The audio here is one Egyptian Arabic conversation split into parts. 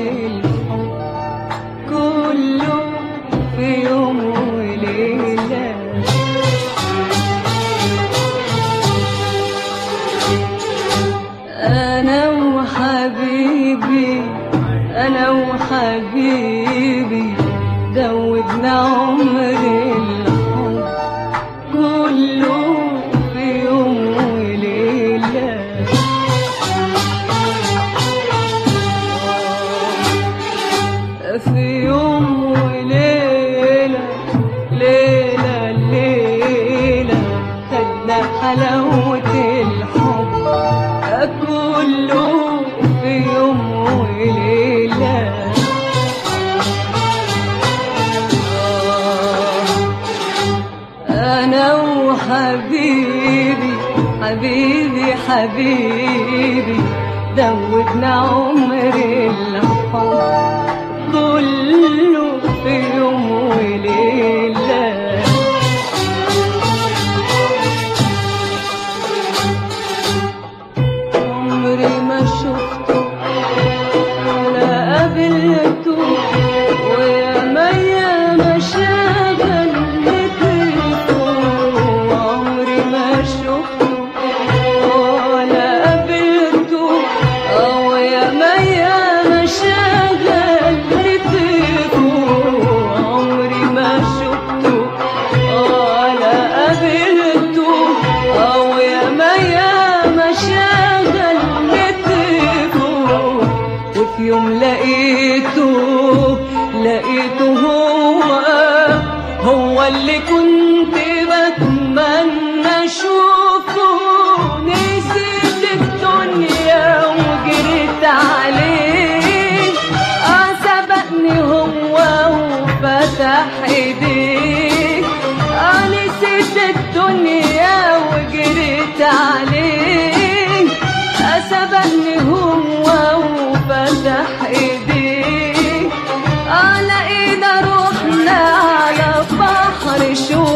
الحب كله في يوم وليلة أنا وحبيبي أنا وحبيبي دوبنا عمر الحب كله في يوم وليلة في يوم وليلة ليلة ليلة خدنا حلاوة الحب كله في يوم وليلة أنا وحبيبي حبيبي حبيبي دوبنا عمر الحب كله في يوم وليلة عمري ما شفته ولا قابلته ويا ما يا ما شغل مثله عمري ما شفته ولا قابلته ويا ما يا ما شغل مثله عمري ما شفته ولا قابلته ويا ما يا ما شغل مثله وفي يوم لقيته لقيته هو هو اللي كنت بتمنى اشوفه نسيت الدنيا وجريت عليه اه سبقني هو وفتح ايديه اه نسيت الدنيا وجريت عليه اه سبقني هو وفتح ايديه اه لقينا روحنا على بحر شوق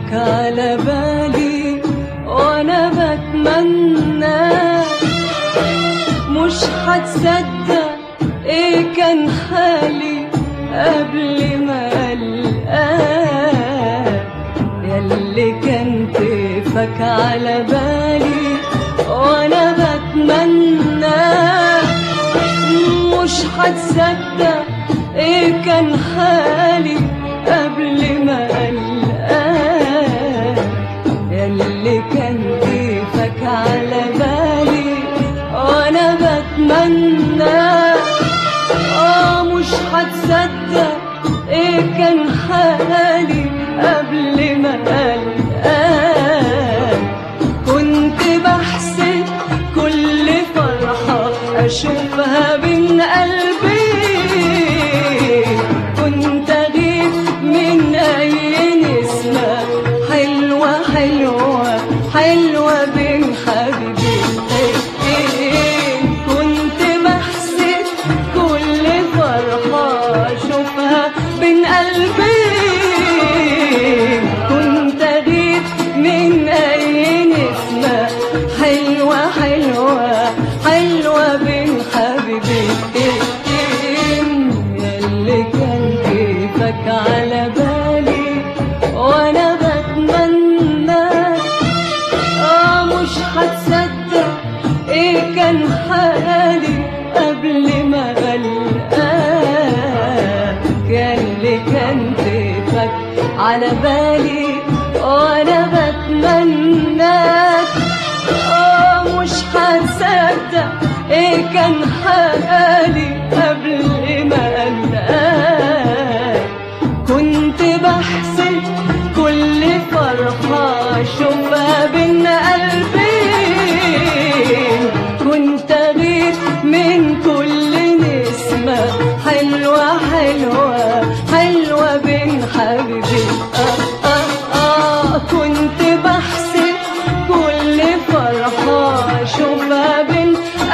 كيفك على بالي وانا بتمنى مش هتصدق ايه كان حالي قبل ما القاك ياللي كان كيفك على بالي وانا بتمنى مش هتصدق ايه كان حالي قبل ما القاك ياللي كان كيفك على بالي وانا بتمنى اه مش هتصدق ايه كان حالي قبل ما القاك كنت بحسب كل فرحة أشوفها بين قلبي كنت أغيب من أي نسمة حلوة حلوة حلوة بين حبيبتين كنت بحسب كل فرحة أشوفها بين قلبي كنت أغيب من أي نسمة حلوة حلوة حلوة بين حبيبتين ياللي كان كيفك على بالي وأنا بتمنى آه مش هتصدق إيه كان حالي قبل ما ألقاك ياللي كان كيفك على بالي وأنا بتمناك آه مش هتصدق إيه كان حالي قبل ما ألقاك كنت بحسب كل فرحة أشوفها بين قلبين كنت أغير من كل نسمة حلوة حلوة حلوة بين حبيبي آه آه آه كنت بحسب كل فرحة أشوفها بين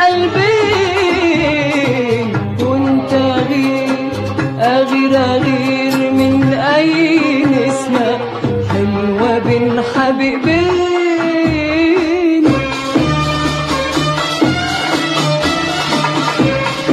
قلبين كنت أغير أغير أغير من أي نسمة حلوة بين حبيبين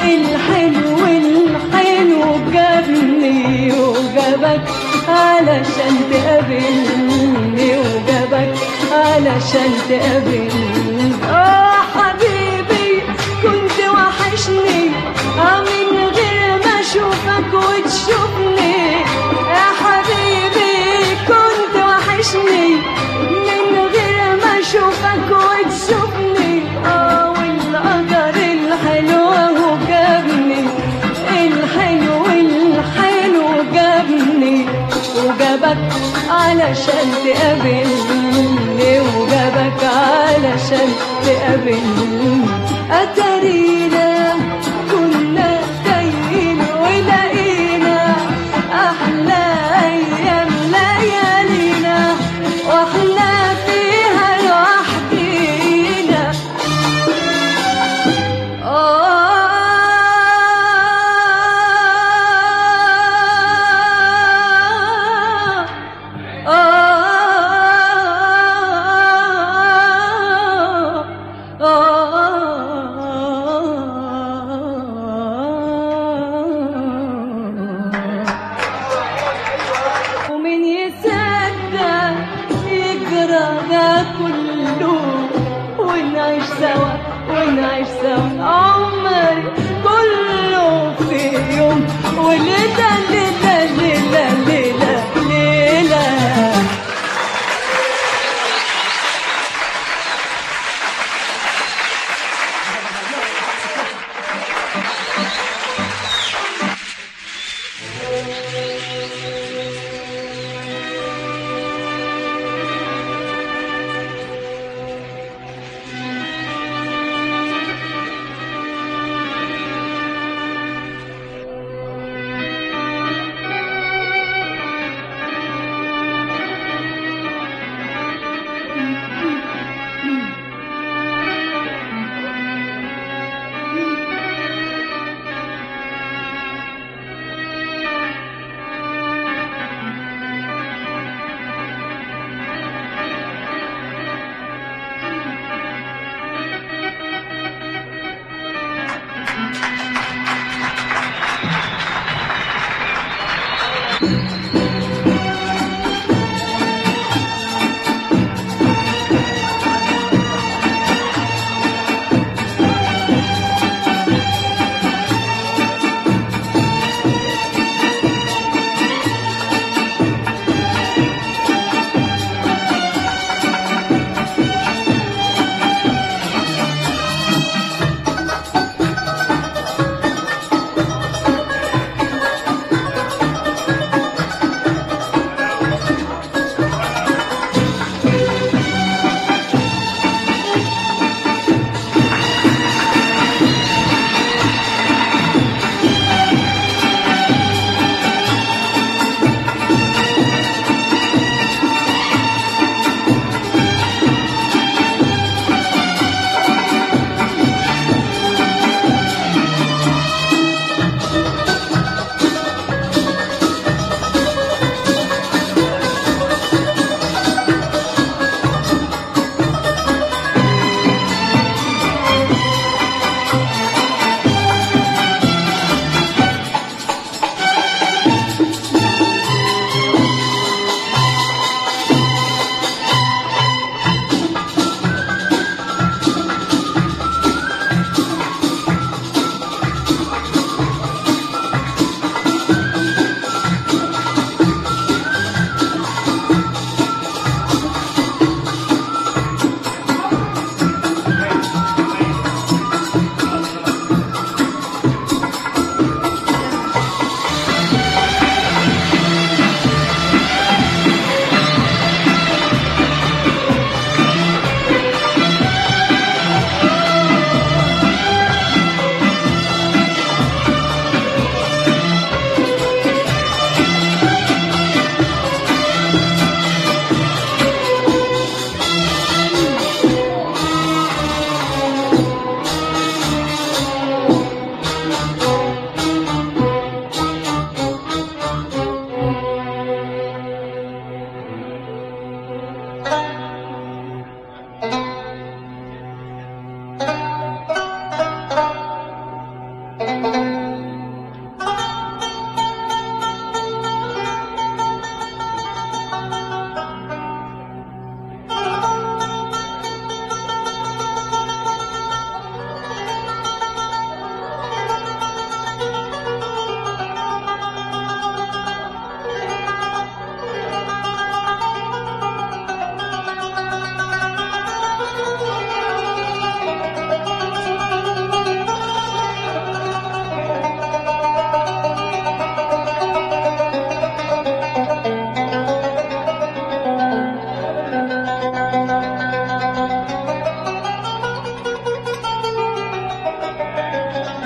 الحلو الحلو جابني وجابك علشان تقابلني وجابك علشان تقابلني اه حبيبي كنت وحشني اه من غير ما اشوفك وتشوفني يا حبيبي كنت وحشني من غير ما اشوفك وتشوفني اه والقدر الحلو هو جابني الحلو الحلو جابني وجابك علشان تقابلني وجابك علشان تقابلني أتارينا كنا تايهين ولقينا أحلى أيام ليالينا وإحنا فيها لوحدينا آه آه آه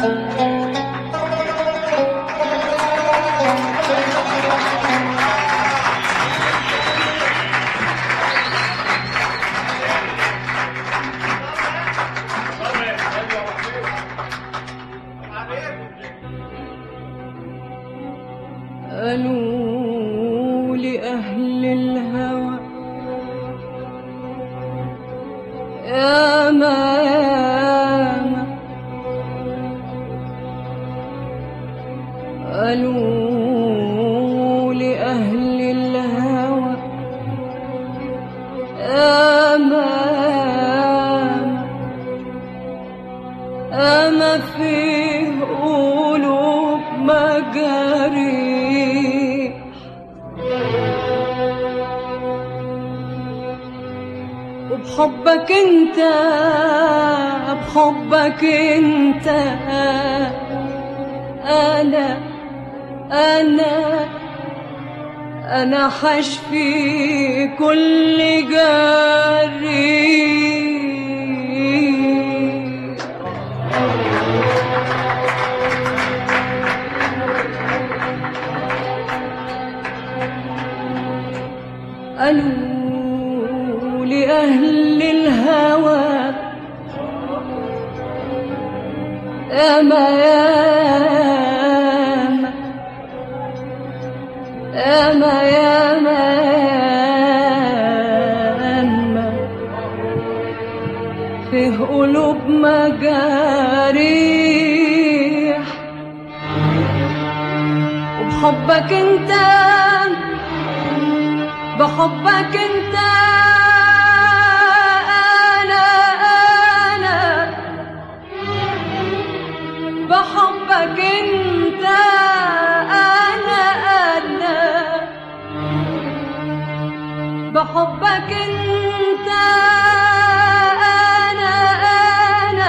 قالوا لأهل الهوى يا ماما قالوا لأهل الهوى يا ماما أما فيه قلوب مجاريح وبحبك انت بحبك انت انا انا انا حشفي كل جريح قالوا لأهل الهوى ياما ياما ياما ياما ياما فيه قلوب مجاريح وبحبك انت بحبك انت انا انا بحبك انت انا انا بحبك انت انا انا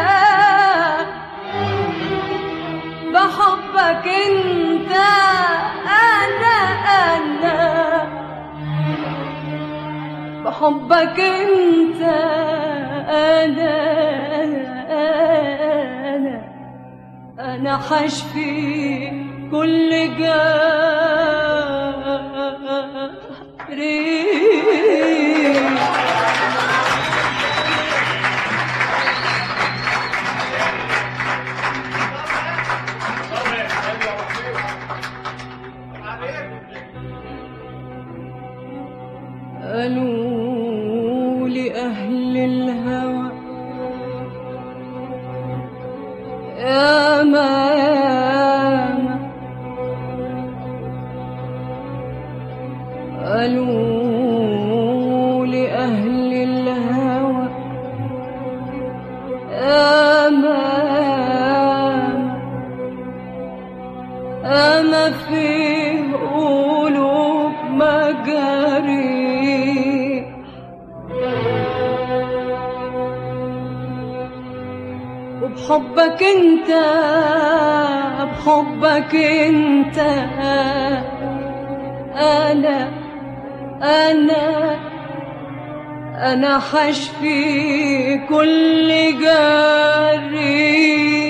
بحبك انت انا انا بحبك انت انا انا انا حشفي كل جاري قالوا لأهل الهوى يا ماما قالوا لأهل الهوى يا ماما أما فيه قلوب مجاريح وبحبك انت بحبك انت انا انا انا حشفي كل جريح